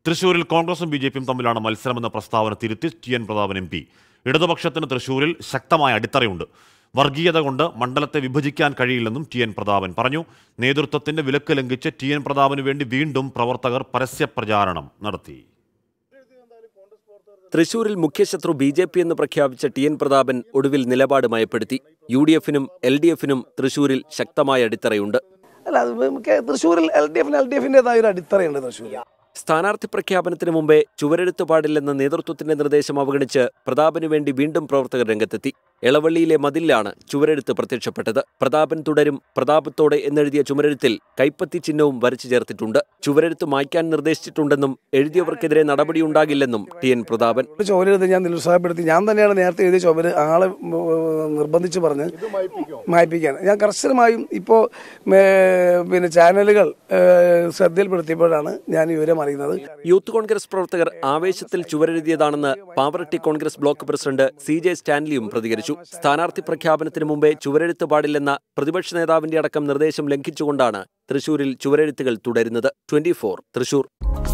തൃശൂരിൽ കോൺഗ്രസും B J പിയും തമ്മിലാണ് മത്സരമെന്ന പ്രസ്താവന തിരുത്തി T N Prathapan M P ഇടതുപക്ഷത്തിന് തൃശൂരിൽ ശക്തമായ അടിത്തറയുണ്ട് വർഗീയത കൊണ്ട് മണ്ഡലത്തെ വിഭജിക്കാൻ കഴിയില്ലെന്നും ടി എൻ പ്രതാപൻ പറഞ്ഞു നേതൃത്വത്തിന്റെ വിലക്ക് ലംഘിച്ച് ടി എൻ പ്രതാപന് വേണ്ടി വീണ്ടും പ്രവർത്തകർ പരസ്യ പ്രചാരണം നടത്തി തൃശൂരിൽ മുഖ്യശത്രു ബി ജെ പി എന്ന് പ്രഖ്യാപിച്ച ടി എൻ പ്രതാപൻ ഒടുവിൽ നിലപാട് മയപ്പെടുത്തി യു ഡി എഫിനും എൽ ഡി എഫിനും തൃശൂരിൽ ശക്തമായ അടിത്തറയുണ്ട് അല്ല അത് നമുക്ക് തൃശ്ശൂരിൽ എൽ ഡി എഫിന് എൽ ഡി എഫിൻ്റെതായ ഒരു അടിത്തറയുണ്ട് തൃശ്ശൂരിൽ സ്ഥാനാർത്ഥി പ്രഖ്യാപനത്തിന് മുമ്പേ ചുവരെഴുത്ത് പാടില്ലെന്ന നേതൃത്വത്തിന്റെ നിർദ്ദേശം അവഗണിച്ച് പ്രതാപനു വേണ്ടി വീണ്ടും പ്രവർത്തകർ രംഗത്തെത്തി എളവള്ളിയിലെ മതിലിലാണ് ചുവരെഴുത്ത് പ്രത്യക്ഷപ്പെട്ടത് പ്രതാപൻ തുടരും പ്രതാപത്തോടെ എന്നെഴുതിയ ചുമരെഴുത്തിൽ കൈപ്പത്തി ചിഹ്നവും വരച്ചു ചേർത്തിട്ടുണ്ട് ചുവരെഴുത്ത് മായ്ക്കാൻ നിർദ്ദേശിച്ചിട്ടുണ്ടെന്നും എഴുതിയവർക്കെതിരെ നടപടിയുണ്ടാകില്ലെന്നും ടി എൻ പ്രതാപൻ ചോരെഴുതി ഞാൻ നിരുത്സാഹപ്പെടുത്തി ഞാൻ തന്നെയാണ് നേരത്തെ എഴുതിയ ചുമര് ആളെ ഉം, നിർബന്ധിച്ച് പറഞ്ഞ് മായ്പ്പിക്കാൻ ഞാൻ കർശനമായും ഇപ്പോൾ പിന്നെ ചാനലുകൾ ഏ, ശ്രദ്ധയിൽപ്പെടുത്തിയപ്പോഴാണ് ഞാൻ ഈ വിവരം അറിയുന്നത് യൂത്ത് കോൺഗ്രസ് പ്രവർത്തകർ ആവേശത്തിൽ ചുവരെഴുതിയതാണെന്ന് Pavaratty Congress block president C J സ്റ്റാൻലിയും പ്രതികരിച്ചു സ്ഥാനാർത്ഥി പ്രഖ്യാപനത്തിന് മുമ്പേ ചുവരെഴുത്ത് പാടില്ലെന്ന പ്രതിപക്ഷ നേതാവിന്റെ അടക്കം നിർദ്ദേശം ലംഘിച്ചുകൊണ്ടാണ് തൃശൂരിൽ ചുവരെഴുത്തുകൾ തുടരുന്നത് ട്വന്റി തൃശൂർ